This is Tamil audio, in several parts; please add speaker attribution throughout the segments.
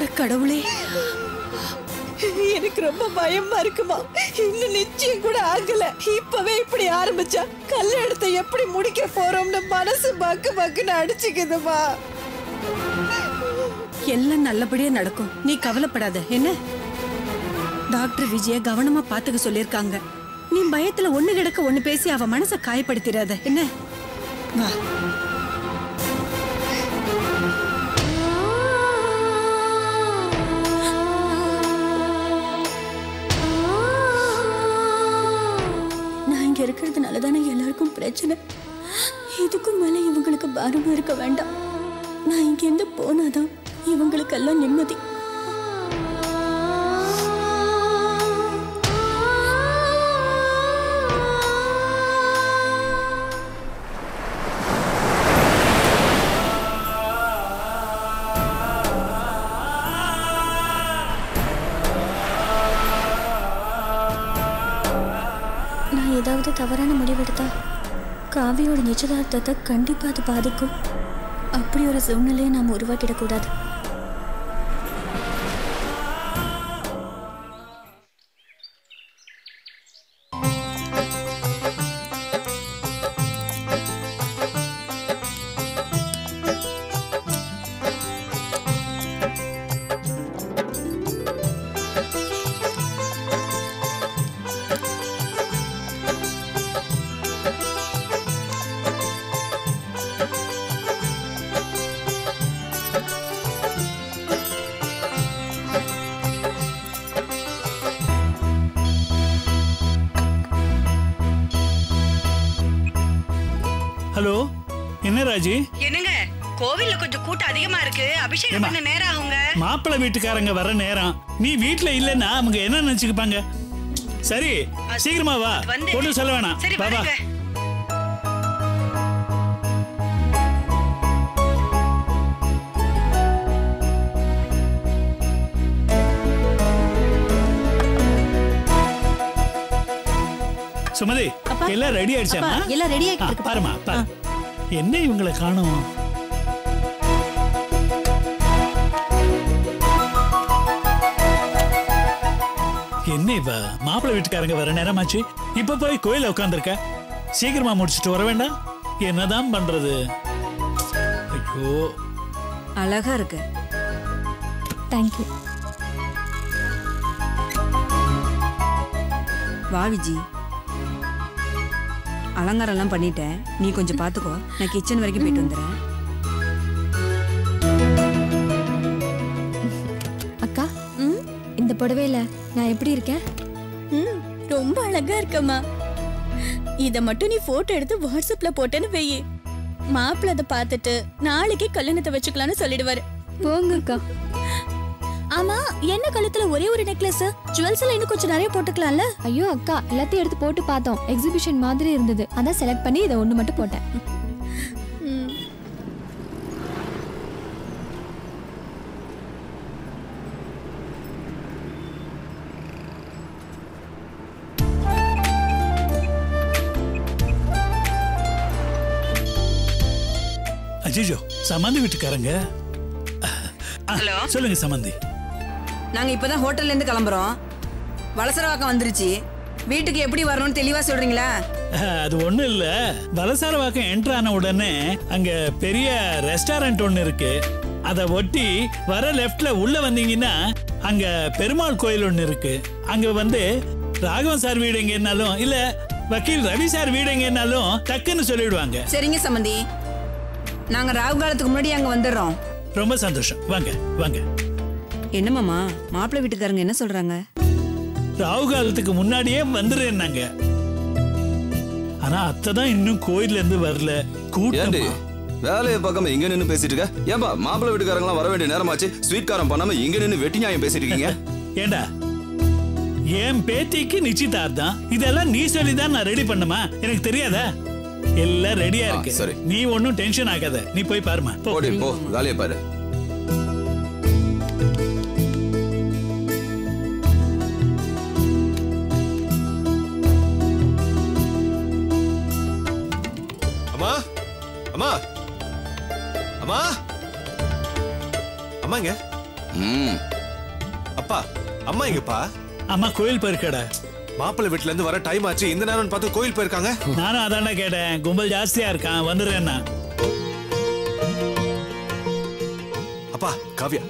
Speaker 1: அட கடவுளே எனக்கு ரொம்ப பயமா இருக்குமா இன்னும் நிச்சயம் கூட ஆகல இப்பவே இப்படி ஆரம்பிச்சா கல்யாணத்தை எப்படி முடிக்க போறோம்னு மனசு பக்கு பக்குன்னு அடிச்சுக்குதுமா எல்லாம் நல்லபடியா நடக்கும் நீ கவலைப்படாத என்ன டாக்டர் விஜய கவனமா பாத்துக்க சொல்லிருக்காங்க நீ பயத்துல ஒண்ணு கிடக்க ஒண்ணு பேசி அவ மனச காயப்படுத்திடாத என்ன வா
Speaker 2: நான் இங்க இருக்கிறதுனால தானே எல்லாருக்கும் பிரச்சனை இதுக்கும் மேல இவங்களுக்கு பாரமா இருக்க வேண்டாம் நான் இங்க இருந்து போனாதான் இவங்களுக்கெல்லாம் நிம்மதி நான் ஏதாவது தவறான முடிவெடுத்தா காவியோட நிச்சயதார்த்தத்தை கண்டிப்பா அது பாதிக்கும் அப்படி ஒரு சூழ்நிலையை நாம் உருவாக்கிடக்கூடாது
Speaker 3: ஹலோ என்ன ராஜி
Speaker 4: என்னங்க கோவில்ல கொஞ்சம் கூட்டம் அதிகமா இருக்கு அபிஷேகம்
Speaker 3: ஏம்மா?
Speaker 4: பண்ண நேரம் ஆகுங்க
Speaker 3: மாப்பிள்ளை வீட்டுக்காரங்க வர நேரம் நீ வீட்ல இல்லைன்னா அவங்க என்ன நினைச்சுக்குப்பாங்க சரி சீக்கிரமா வா
Speaker 4: வந்து
Speaker 3: ஒன்றும் சொல்ல வேணாம்
Speaker 4: சரி
Speaker 3: வா வா
Speaker 4: வரேங்க
Speaker 3: சுமதி எல்லாம் ரெடி ஆயிடுச்சாமா
Speaker 2: அப்பா, எல்லாம் ready ஆகிட்டு
Speaker 3: ஆ,
Speaker 2: இருக்கு.
Speaker 3: பாருமா பாரு என்ன இவங்களை காணோம் என்ன இவ மாப்பிள்ளை வீட்டுக்காரங்க வர நேரமாச்சு இப்ப போய் கோயில உட்காந்துருக்க சீக்கிரமா முடிச்சிட்டு வர வேண்டாம் என்னதான் பண்றது ஐயோ
Speaker 1: அழகா இருக்கு
Speaker 2: தேங்க்யூ
Speaker 1: வா விஜி அலங்காரம் எல்லாம் பண்ணிட்டேன் நீ கொஞ்சம் பாத்துக்கோ நான் கிச்சன் வரைக்கும் போயிட்டு வந்துடுறேன்
Speaker 5: அக்கா இந்த புடவையில நான் எப்படி இருக்கேன்
Speaker 2: ம் ரொம்ப அழகா இருக்கம்மா இத மட்டும் நீ போட்டோ எடுத்து வாட்ஸ்அப்ல போட்டேன்னு வெயி மாப்பிள்ள அதை பார்த்துட்டு நாளைக்கே கல்யாணத்தை வச்சுக்கலாம்னு சொல்லிடுவாரு
Speaker 5: போங்க அக்கா
Speaker 2: ஆமா என்ன கழுத்துல ஒரே ஒரு நெக்லஸ் ஜுவல்ஸ் எல்லாம் இன்னும் கொஞ்சம் நிறைய போட்டுக்கலாம்ல
Speaker 5: ஐயோ அக்கா எல்லாத்தையும் எடுத்து போட்டு பார்த்தோம் எக்ஸிபிஷன் மாதிரி இருந்தது அதான் செலக்ட் பண்ணி இதை ஒண்ணு மட்டும் போட்டேன்
Speaker 2: ம்.
Speaker 3: அஜிஜோ சம்மந்தி வீட்டுக்காரங்க ஆ,
Speaker 4: ஹலோ?
Speaker 3: சொல்லுங்க சம்மந்தி
Speaker 1: நாங்க இப்பதான் ஹோட்டல்ல இருந்து கிளம்புறோம் வலசரவாக்கம் வந்துருச்சு வீட்டுக்கு எப்படி வரணும்னு தெளிவா சொல்றீங்களா
Speaker 3: அஹ், அது ஒண்ணும் இல்ல வலசாரவாக்கம் என்டர் ஆன உடனே அங்க பெரிய ரெஸ்டாரண்ட் ஒண்ணு இருக்கு அத ஒட்டி வர லெஃப்ட்ல உள்ள வந்தீங்கன்னா அங்க பெருமாள் கோயில் ஒண்ணு இருக்கு அங்க வந்து ராகவன் சார் வீடு எங்கன்னாலும் இல்ல வக்கீல் ரவி சார் வீடு எங்கன்னாலும் டக்குன்னு சொல்லிடுவாங்க
Speaker 1: சரிங்க சம்மந்தி நாங்க ராகு காலத்துக்கு முன்னாடி அங்க வந்துடுறோம்
Speaker 3: ரொம்ப சந்தோஷம் வாங்க வாங்க
Speaker 1: என்ன மாமா மாப்பிள்ளை வீட்டுக்காரங்க என்ன சொல்றாங்க
Speaker 3: ராகு காலத்துக்கு முன்னாடியே வந்துடுறேன்னாங்க ஆனா அத்தை தான் இன்னும் கோயில்ல இருந்து வரல
Speaker 6: ஏண்டி
Speaker 3: கூட்டமா
Speaker 6: வேலையை பார்க்காம இங்க நின்னு பேசிட்டு இருக்க ஏன்பா மாப்பிள்ளை வீட்டுக்காரங்களாம் வர வேண்டிய நேரமாச்சு ஸ்வீட் காரம் பண்ணாம இங்க நின்னு வெட்டி நியாயம் பேசிட்டு இருக்கீங்க
Speaker 3: ஏண்டா என் பேத்திக்கு நிச்சயதார்த்தம் இதெல்லாம் நீ சொல்லி தான் நான் ரெடி பண்ணுமா எனக்கு தெரியாதா எல்லாம் ரெடியா
Speaker 6: ஆ,
Speaker 3: இருக்கு
Speaker 6: சரி.
Speaker 3: நீ ஒன்னும் டென்ஷன் ஆகாத நீ போய் பாருமா போ
Speaker 6: போடி போ வேலையை பாரு
Speaker 7: அம்மா அம்மா அம்மா அம்மாங்க
Speaker 6: ம்
Speaker 7: அப்பா அம்மா எங்கப்பா
Speaker 3: அம்மா கோயில் போயிருக்கடா
Speaker 7: மாப்பிள்ளை வீட்ல இருந்து வர டைம் ஆச்சு இந்த நேரம் பார்த்து கோயில் போயிருக்காங்க
Speaker 3: நானும் அதான்டா கேட்டேன் கும்பல் ஜாஸ்தியா இருக்கான் வந்துடுறேன்னா
Speaker 7: அப்பா காவ்யா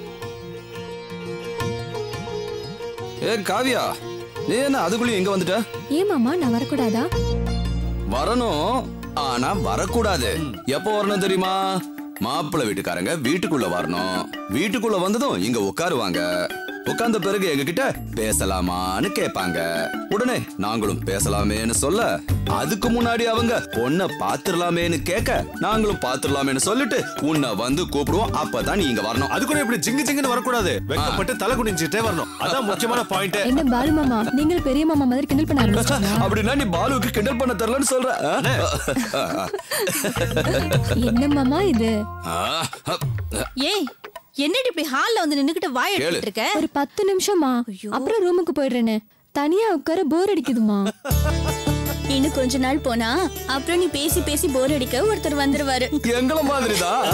Speaker 6: ஏ காவியா நீ என்ன அதுக்குள்ளேயும் எங்க வந்துட்ட
Speaker 5: ஏன் மாமா நான் வரக்கூடாதா
Speaker 6: வரணும் ஆனா வரக்கூடாது எப்போ வரணும் தெரியுமா மாப்பிள்ளை வீட்டுக்காரங்க வீட்டுக்குள்ள வரணும் வீட்டுக்குள்ள வந்ததும் இங்க உட்காருவாங்க உட்கார்ந்த பிறகு எங்க கிட்ட பேசலாமான்னு கேட்பாங்க உடனே நாங்களும் பேசலாமேன்னு சொல்ல அதுக்கு முன்னாடி அவங்க பொண்ண பாத்துடலாமேன்னு கேட்க நாங்களும் பாத்துடலாமேன்னு சொல்லிட்டு உன்னை வந்து கூப்பிடுவோம் அப்பதான் நீ இங்க வரணும்
Speaker 7: அது கூட இப்படி ஜிங்கு ஜிங்குன்னு வரக்கூடாது வெக்கப்பட்டு தலை குனிஞ்சிட்டே வரணும் அதான் முக்கியமான பாயிண்ட்
Speaker 5: என்ன பாலு மாமா நீங்களும் பெரிய மாமா மாதிரி கிண்டல் பண்ண ஆரம்பிச்சிட்டீங்களா
Speaker 6: அப்படின்னா நீ பாலுவுக்கு கிண்டல் பண்ண தெரியலன்னு சொல்ற ஆ?
Speaker 5: என்ன மாமா இது
Speaker 6: ஆ, ஆ,
Speaker 2: ஏய் என்னடி இப்படி ஹால்ல வந்து நின்னுகிட்டு வாய்
Speaker 6: கேளு.
Speaker 2: எடுத்துட்டு இருக்க
Speaker 5: ஒரு பத்து நிமிஷமா அப்புறம் ரூமுக்கு போயிடுறேனே தனியா உட்கார போர் அடிக்குதுமா
Speaker 2: இன்னும் கொஞ்ச நாள் போனா அப்புறம் நீ பேசி பேசி போர் அடிக்க ஒருத்தர் வந்துருவாரு
Speaker 6: எங்கள மாதிரிதான்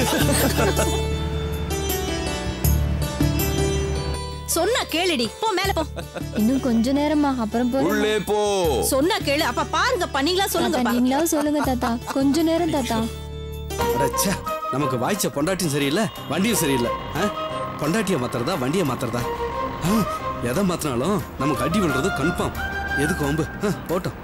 Speaker 4: சொன்னா கேளுடி போ மேல போ
Speaker 5: இன்னும் கொஞ்ச நேரமா அப்புறம் போறேன்
Speaker 6: உள்ளே போ
Speaker 4: சொன்னா கேளு அப்ப பாருங்க பண்ணீங்களா சொல்லுங்க
Speaker 5: தாத்தா, நீங்களாவது சொல்லுங்க தாத்தா கொஞ்ச நேரம் தாத்தா
Speaker 8: அடச்சே நமக்கு வாய்ச்ச பொண்டாட்டியும் சரியில்லை வண்டியும் சரியில்லை ஆ? பொண்டாட்டியை மாத்துறதா வண்டியை மாத்துறதா ஆ, எதை மாத்தினாலும் நமக்கு அடி விழுறது கன்ஃபார்ம் எதுக்கு வம்பு ஆ, போட்டோம்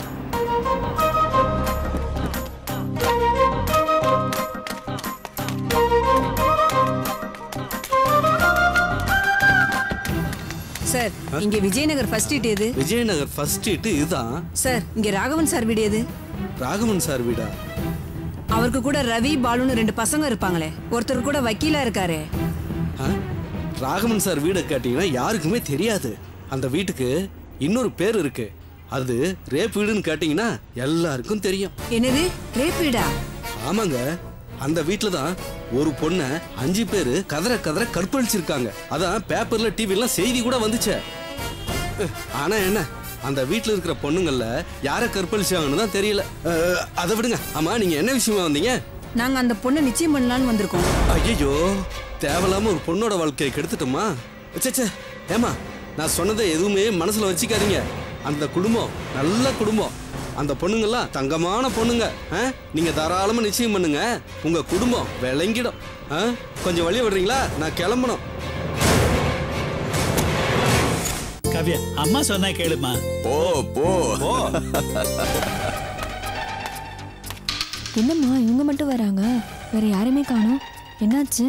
Speaker 9: சார் இங்க விஜயநகர் ஃபர்ஸ்ட் ஸ்ட்ரீட் எது
Speaker 8: விஜயநகர் ஃபர்ஸ்ட் ஸ்ட்ரீட் இதுதான்
Speaker 9: சார் இங்க ராகவன் சார் வீடு எது
Speaker 8: ராகவன் சார் வீடா
Speaker 9: அவருக்கு கூட ரவி பாலுன்னு ரெண்டு பசங்க இருப்பாங்களே ஒருத்தர் கூட வக்கீலா இருக்காரே
Speaker 8: ஆ? ராகவன் சார் வீடை கேட்டீங்கன்னா யாருக்குமே தெரியாது அந்த வீட்டுக்கு இன்னொரு பேர் இருக்கு அது ரேப் வீடுன்னு கேட்டீங்கன்னா எல்லாருக்கும் தெரியும்
Speaker 9: என்னது ரேப் வீடா
Speaker 8: ஆமாங்க அந்த வீட்டில் தான் ஒரு பொண்ணை அஞ்சு பேர் கதற கதற கற்பழிச்சிருக்காங்க அதான் பேப்பர்ல டிவிலாம் செய்தி கூட வந்துச்சே அஹ், ஆனா என்ன அந்த வீட்டில் இருக்கிற பொண்ணுங்கள்ல யாரை கற்பழிச்சாங்கன்னு தான் தெரியல அஹ், அதை விடுங்க ஆமா நீங்க என்ன விஷயமா வந்தீங்க
Speaker 9: நாங்க அந்த பொண்ணை நிச்சயம் பண்ணலாம்னு வந்திருக்கோம்
Speaker 8: ஐயோ தேவையில்லாம ஒரு பொண்ணோட வாழ்க்கையை கெடுத்துட்டோமா ச்சே ஏமா நான் சொன்னதை எதுவுமே மனசுல வச்சுக்காதீங்க அந்த குடும்பம் நல்ல குடும்பம் அந்த பொண்ணுங்கெல்லாம் தங்கமான பொண்ணுங்க ஆ? நீங்க தாராளமா நிச்சயம் பண்ணுங்க உங்க குடும்பம் விளங்கிடும் ஆ? கொஞ்சம் வழி விடுறீங்களா நான் கிளம்பணும்
Speaker 3: கவ்யா அம்மா சொன்னா கேளுமா
Speaker 6: போ போ
Speaker 5: என்னம்மா இவங்க மட்டும் வராங்க வேற யாருமே காணோம் என்னாச்சு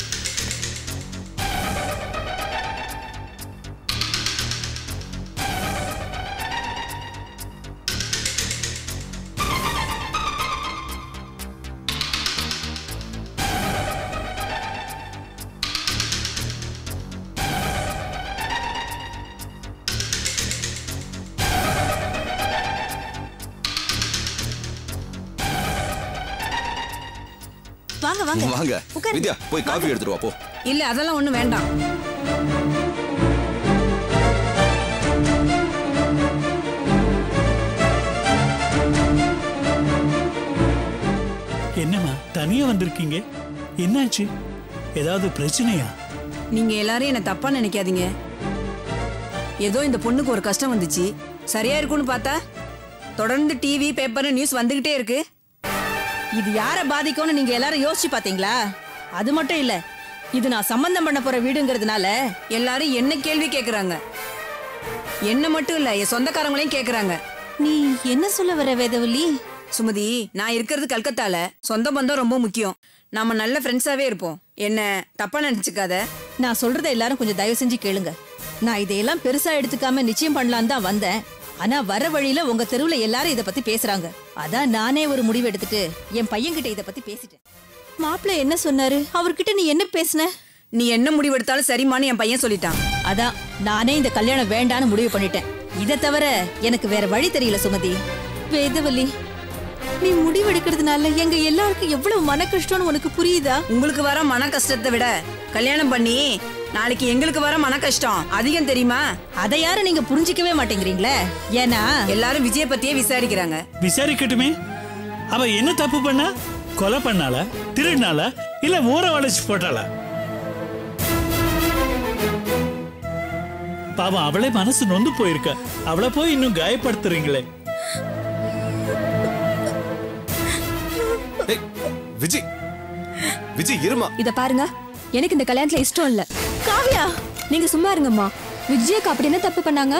Speaker 4: வாங்க வாங்க
Speaker 6: வாங்க வித்யா போய் காஃபி எடுத்துட்டு வா போ
Speaker 9: இல்ல அதெல்லாம் ஒண்ணும் வேண்டாம்
Speaker 3: என்னம்மா தனியா வந்திருக்கீங்க என்னாச்சு ஏதாவது பிரச்சனையா
Speaker 9: நீங்க எல்லாரும் என்ன தப்பா நினைக்காதீங்க ஏதோ இந்த பொண்ணுக்கு ஒரு கஷ்டம் வந்துச்சு சரியா இருக்கும்னு பார்த்தா தொடர்ந்து டிவி பேப்பர் நியூஸ் வந்துகிட்டே இருக்கு
Speaker 4: இது யார பாதிக்கும்னு நீங்க எல்லாரும் யோசிச்சு பாத்தீங்களா அது மட்டும் இல்ல இது நான் சம்பந்தம் பண்ண போற வீடுங்கிறதுனால
Speaker 9: எல்லாரும் என்ன கேள்வி கேக்குறாங்க என்ன மட்டும் இல்ல என் சொந்தக்காரங்களையும் கேக்குறாங்க
Speaker 4: நீ என்ன சொல்ல வர வேதவல்லி
Speaker 9: சுமதி நான் இருக்கிறது கல்கத்தால சொந்த பந்தம் ரொம்ப முக்கியம் நாம நல்ல ஃப்ரெண்ட்ஸாவே இருப்போம் என்ன தப்பா நினைச்சுக்காத
Speaker 4: நான் சொல்றத எல்லாரும் கொஞ்சம் தயவு செஞ்சு கேளுங்க நான் இதையெல்லாம் பெருசா எடுத்துக்காம நிச்சயம் பண்ணலான்னு தான் வந்தேன் ஆனா வர வழியில உங்க தெருவுல எல்லாரும் இத பத்தி பேசுறாங்க அதான் நானே ஒரு முடிவு எடுத்துட்டு என் பையன்கிட்ட இத பத்தி பேசிட்டேன் மாப்பிள்ளை என்ன சொன்னாரு அவர்கிட்ட நீ என்ன பேசுன
Speaker 9: நீ என்ன முடிவெடுத்தாலும் சரிம்மான்னு என் பையன் சொல்லிட்டான்
Speaker 4: அதான் நானே இந்த கல்யாணம் வேண்டான்னு முடிவு பண்ணிட்டேன் இதை தவிர எனக்கு வேற வழி தெரியல சுமதி வேதவல்லி நீ முடிவெடுக்கிறதுனால எங்க எல்லாருக்கும் எவ்வளவு மன கஷ்டம்னு உனக்கு புரியுதா
Speaker 9: உங்களுக்கு வர மன கஷ்டத்தை விட கல்யாணம் பண்ணி நாளைக்கு எங்களுக்கு வர மன கஷ்டம் அதிகம் தெரியுமா
Speaker 4: அதை யாரும் நீங்க புரிஞ்சிக்கவே மாட்டேங்கிறீங்களே ஏன்னா
Speaker 9: எல்லாரும் விஜய பத்தியே விசாரிக்கிறாங்க
Speaker 3: விசாரிக்கட்டுமே அவ என்ன தப்பு பண்ணா கொலை பண்ணாளா திருடினாளா இல்ல ஊற வளைச்சு போட்டாளா பாவம் அவளே மனசு நொந்து போயிருக்கா அவளை போய் இன்னும் காயப்படுத்துறீங்களே
Speaker 7: ஏய், விஜய் விஜய் இருமா
Speaker 5: இத பாருங்க எனக்கு இந்த கல்யாணத்துல இஷ்டம் இல்ல காவியா நீங்க சும்மா இருங்கம்மா விஜயக்கு அப்படி என்ன தப்பு பண்ணாங்க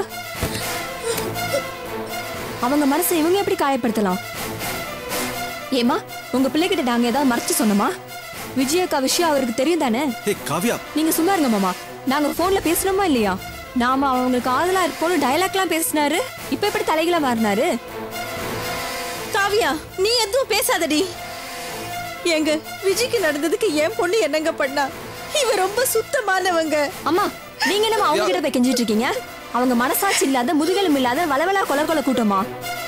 Speaker 5: அவங்க மனசை இவங்க எப்படி காயப்படுத்தலாம் ஏமா உங்க பிள்ளைகிட்ட நாங்க ஏதாவது மறைச்சு சொன்னோமா விஜயக்கா விஷயம் அவருக்கு தெரியும் தானே
Speaker 7: ஏய் காவியா
Speaker 5: நீங்க சும்மா இருங்க மாமா நாங்க போன்ல பேசணுமா இல்லையா நாம அவங்களுக்கு ஆதலா இருப்போம் டைலாக்லாம் பேசினாரு இப்ப எப்படி தலைகளா மாறினாரு
Speaker 4: காவியா நீ எதுவும் பேசாதடி எங்க விஜய்க்கு நடந்ததுக்கு என் பொண்ணு என்னங்க பண்ணா இவ ரொம்ப சுத்தமானவங்க
Speaker 5: அம்மா நீங்க என்னமா அவங்க கிட்ட போய் கெஞ்சிட்டு இருக்கீங்க அவங்க மனசாட்சி இல்லாத முதுகெலும் இல்லாத வளவலா கொலை கொலை கூட்டமா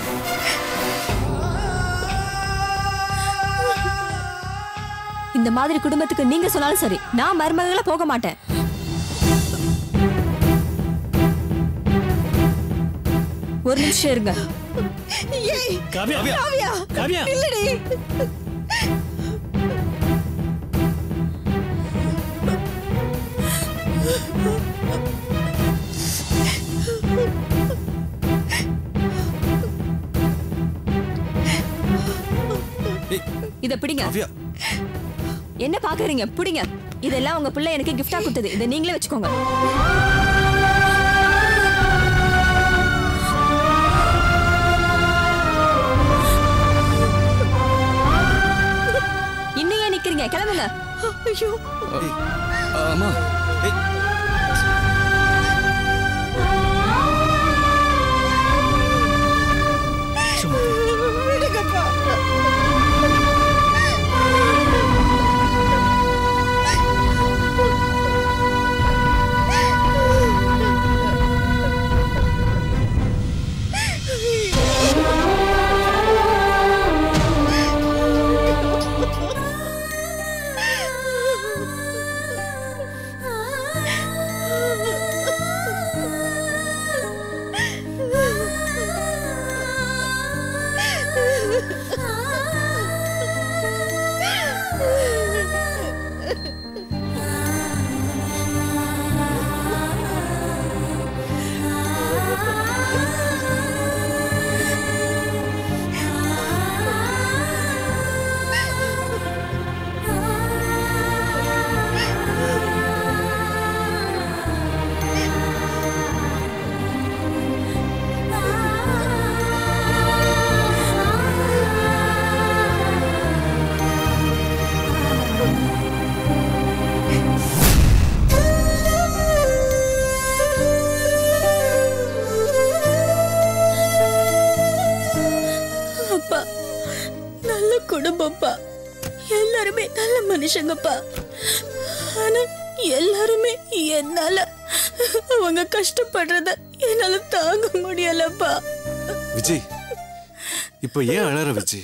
Speaker 5: இந்த மாதிரி குடும்பத்துக்கு நீங்க சொன்னாலும் சரி நான் மருமகளா போக மாட்டேன் ஒரு நிமிஷம் இருங்க
Speaker 4: ஏய்
Speaker 3: காவியா
Speaker 4: காவியா
Speaker 3: காவியா
Speaker 4: இல்லடி
Speaker 7: ஏய்
Speaker 5: இத பிடிங்க
Speaker 7: காவியா
Speaker 5: என்ன பாக்குறீங்க பிடிங்க இதெல்லாம் உங்க பிள்ளை எனக்கு கிஃப்டா கொடுத்தது இதை நீங்களே வச்சுக்கோங்க இன்னும் ஏன் நிக்கிறீங்க கிளம்புங்க
Speaker 4: ஐயோ
Speaker 6: ஆமா
Speaker 7: ஏய்
Speaker 4: விடுங்கப்பா அப்பா நல்ல குடும்பம்ப்பா எல்லாருமே நல்ல மனுஷங்கப்பா ஆனா எல்லாருமே என்னால அவங்க கஷ்டப்படுறத என்னால தாங்க முடியலப்பா
Speaker 7: விஜய் இப்போ ஏன் அழற விஜய்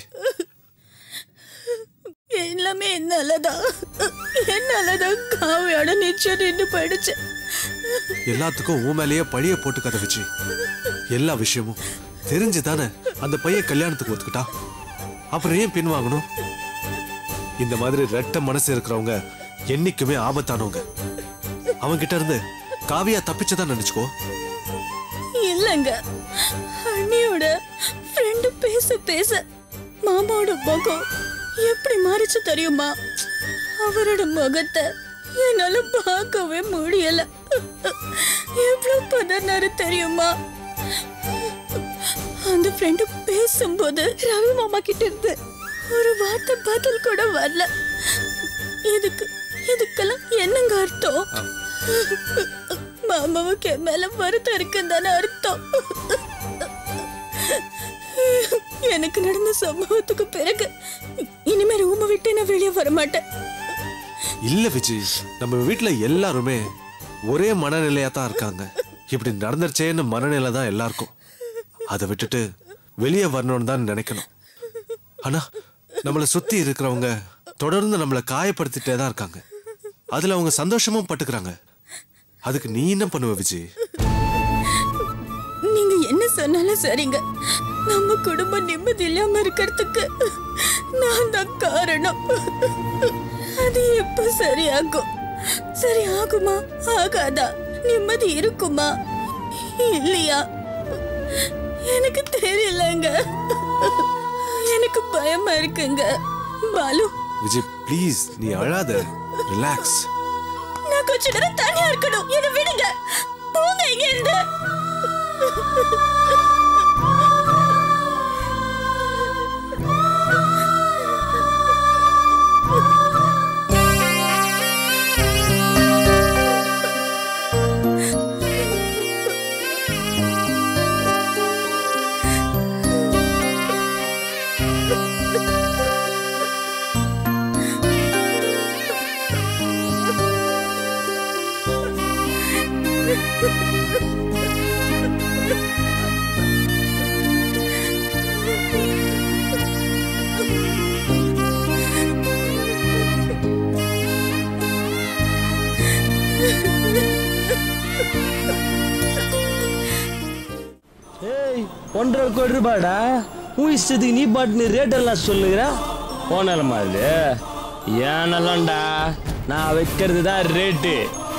Speaker 9: எல்லாமே என்னாலதான் என்னாலதான் காவியோட நிச்சயம் நின்று போயிடுச்சு
Speaker 7: எல்லாத்துக்கும் உன் மேலேயே பழிய போட்டுக்காத விஜய் எல்லா விஷயமும் தெரிஞ்சு தானே அந்த பையன் கல்யாணத்துக்கு ஒத்துக்கிட்டா அப்புறம் ஏன் பின்வாங்கணும் இந்த மாதிரி ரெட்ட மனசு இருக்கிறவங்க என்னைக்குமே ஆபத்தானவங்க அவங்க கிட்ட இருந்து காவியா தப்பிச்சதான் நினைச்சுக்கோ
Speaker 9: இல்லங்க அண்ணியோட ஃப்ரெண்டு பேச பேச மாமாவோட முகம் எப்படி மாறிச்சு தெரியுமா அவரோட முகத்தை என்னால பார்க்கவே முடியல எவ்வளவு பதறினாரு தெரியுமா அந்த ஃப்ரெண்டு பேசும்போது ரவி மாமா கிட்ட இருந்து ஒரு வார்த்தை பதில் கூட வரல இதுக்கு இதுக்கெல்லாம் என்னங்க அர்த்தம் மாமாவுக்கு என் மேல வருத்தம் இருக்குன்னு தானே அர்த்தம் எனக்கு நடந்த சம்பவத்துக்கு பிறகு இனிமே ரூமை விட்டு நான் வெளியே வர மாட்டேன்
Speaker 7: இல்ல விஜய் நம்ம வீட்ல எல்லாருமே ஒரே மனநிலையா தான் இருக்காங்க இப்படி நடந்துருச்சேன்னு மனநிலை தான் எல்லாருக்கும் அதை விட்டுட்டு வெளியே வரணும்னு தான் நினைக்கணும் ஆனா நம்மளை சுத்தி இருக்கிறவங்க தொடர்ந்து நம்மளை காயப்படுத்திட்டே தான் இருக்காங்க அதுல அவங்க சந்தோஷமும் பட்டுக்கிறாங்க அதுக்கு நீ என்ன பண்ணுவ விஜய்
Speaker 9: நீங்க என்ன சொன்னாலும் சரிங்க நம்ம குடும்பம் நிம்மதி இல்லாம இருக்கிறதுக்கு நான் தான் காரணம் அது எப்ப சரியாகும் சரி ஆகுமா ஆகாதா நிம்மதி இருக்குமா
Speaker 2: இல்லையா எனக்கு தெரியலங்க எனக்கு பயமா இருக்குங்க பாலு
Speaker 7: விஜய் ப்ளீஸ் நீ அழாத ரிலாக்ஸ்
Speaker 2: நான் கொஞ்ச நேரம் தனியா இருக்கணும் என்ன விடுங்க போங்க இங்க இருந்து
Speaker 10: ஏய் ஒன்றரை கோடி ரூபாடா உன் இஷ்டத்துக்கு நீ பாட்டுன்னு ரேட் எல்லாம் சொல்லுகிற போனலமா இது ஏன் நல்லாம்டா நான் வைக்கிறது தான் ரேட்டு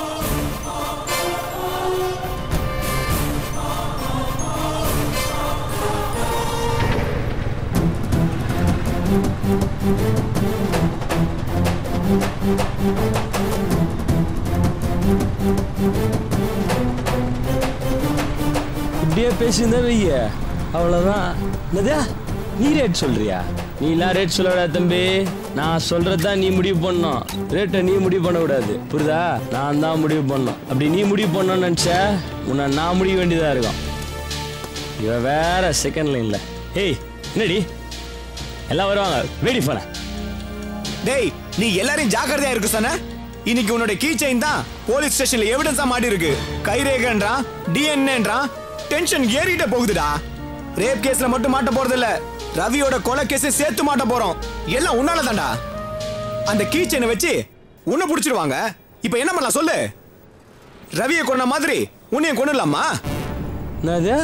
Speaker 10: இப்படியே பேசியிருந்தா வைய அவ்வளோதான் என்னதா நீ ரேட் சொல்றியா நீ எல்லாம் ரேட் சொல்லடா தம்பி நான் சொல்றதுதான் நீ முடிவு பண்ணணும் ரேட்டை நீ முடிவு பண்ணக்கூடாது புரியுதா நான் தான் முடிவு பண்ணணும் அப்படி நீ முடிவு பண்ணணும்னு நினச்ச உன்னை நான் முடிவு வேண்டியதா இருக்கும் இவ வேற செகண்ட் லைன்ல ஏய் என்னடி எல்லாம் வருவாங்க வெடி போன
Speaker 11: டேய் நீ எல்லாரையும் ஜாக்கிரதையா இருக்கு சொன்ன இன்னைக்கு உன்னோட கீ செயின் தான் போலீஸ் ஸ்டேஷன்ல எவிடன்ஸா மாட்டி இருக்கு கைரேகன்றான் டிஎன்ஏன்றான் டென்ஷன் ஏறிட்டே போகுதுடா ரேப் கேஸ்ல மட்டும் மாட்ட போறது இல்ல ரவியோட கொலை கேஸை சேர்த்து மாட்ட போறோம் எல்லாம் உன்னால தான்டா அந்த கீ செயினை வச்சு உன்னை புடிச்சிருவாங்க இப்போ என்ன பண்ணலாம் சொல்லு ரவியை கொன்ன மாதிரி உன்னையும் கொண்டுலாமா
Speaker 10: என்னது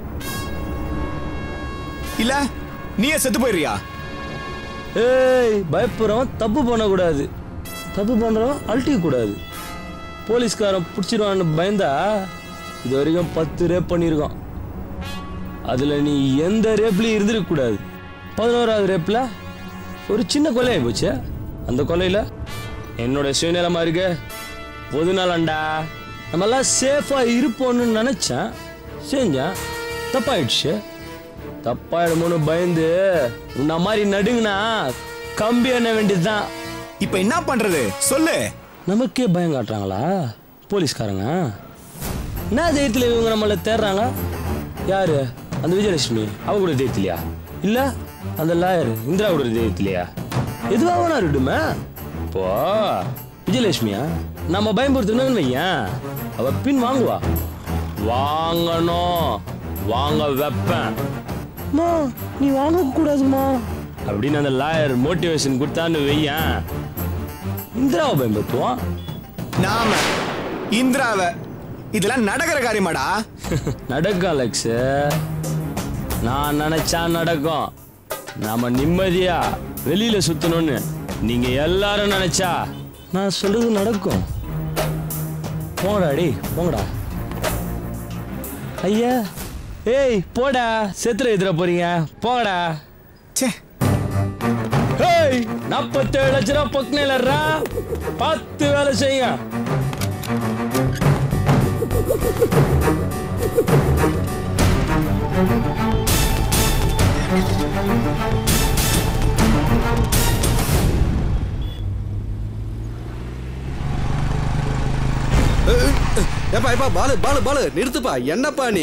Speaker 11: இல்ல நீயே செத்து போயிடுறியா
Speaker 10: ஏய் பயப்படுறவன் தப்பு பண்ணக்கூடாது தப்பு பண்ணுறவன் அழட்டிக்க கூடாது போலீஸ்காரன் பிடிச்சிருவான்னு பயந்தா இது வரைக்கும் பத்து ரேப் பண்ணியிருக்கோம் அதில் நீ எந்த ரேப்லையும் இருந்திருக்க கூடாது பதினோராவது ரேப்பில் ஒரு சின்ன கொலையாகி போச்சு அந்த கொலையில் என்னோட சுயநலமாக இருக்கு பொது நலன்டா நம்மெல்லாம் சேஃபாக இருப்போம்னு நினச்சேன் செஞ்சேன் தப்பாயிடுச்சு தப்பாயிடுமோன்னு பயந்து உன்ன மாதிரி நடுங்கினா கம்பி என்ன வேண்டியதுதான்
Speaker 11: இப்ப என்ன பண்றது சொல்லு
Speaker 10: நமக்கே பயம் காட்டுறாங்களா போலீஸ்காரங்க என்ன தைரியத்தில் இவங்க நம்மள தேடுறாங்க யாரு அந்த விஜயலட்சுமி அவ கூட தைரியத்திலையா இல்ல அந்த லாயர் இந்திரா கூட தைரியத்திலையா எதுவா வேணா இருக்கட்டுமே இப்போ விஜயலட்சுமியா நம்ம பயன்படுத்தணும்னு வையன் அவ பின் வாங்குவா வாங்கணும் வாங்க வைப்பேன் அம்மா நீ வாங்க கூடாதுமா அப்படின்னு அந்த லாயர் மோட்டிவேஷன் கொடுத்தான்னு வையன் இந்திராவை பயன்படுத்துவான்
Speaker 11: நாம இந்திராவ இதெல்லாம் நடக்கிற காரியமாடா
Speaker 10: நடக்கும் அலெக்ஸ் நான் நினைச்சா நடக்கும் நாம நிம்மதியா வெளியில சுத்தணும்னு நீங்க எல்லாரும் நினைச்சா நான் சொல்றது நடக்கும் போங்கடா டேய் போங்கடா ஐயா ஏய் போடா செத்துற எதிர போறீங்க போங்கடா
Speaker 11: ச்சே
Speaker 10: ஏய் நாற்பத்தேழு லட்ச ரூபா பொக்னேலரா பார்த்து வேலை செய்யுங்க
Speaker 8: ஏப்பா ஏப்பா பாலு பாலு பாலு நிறுத்துப்பா என்னப்பா நீ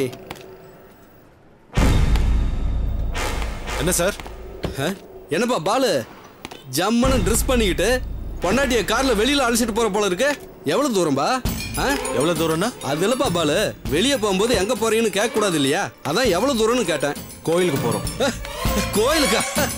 Speaker 7: என்ன சார்
Speaker 8: ஆ? என்னப்பா பாலு ஜம்முன்னு ட்ரெஸ் பண்ணிக்கிட்டு பொண்டாட்டிய கார்ல வெளியில அழைச்சிட்டு போற போல இருக்கு எவ்வளவு தூரம்பா ஆ?
Speaker 7: எவ்வளவு தூரம்னா
Speaker 8: அது இல்லப்பா பாலு வெளியே போகும்போது எங்க போறீங்கன்னு கேட்க கூடாது இல்லையா அதான் எவ்வளவு தூரம்னு கேட்டேன்
Speaker 7: கோயிலுக்கு போறோம்
Speaker 8: அஹ், கோயிலுக்கா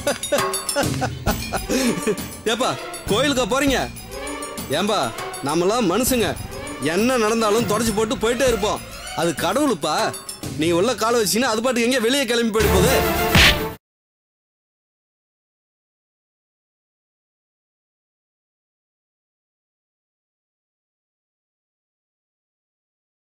Speaker 8: ஏப்பா கோயிலுக்கா போறீங்க ஏன்பா நாமெல்லாம் மனுஷங்க என்ன நடந்தாலும் தொடச்சி போட்டு போயிட்டே இருப்போம் அது கடவுளுப்பா நீ உள்ள காலை வச்சீங்கன்னா அது பாட்டுக்கு எங்கே வெளியே கிளம்பி போயிட்டு போகுது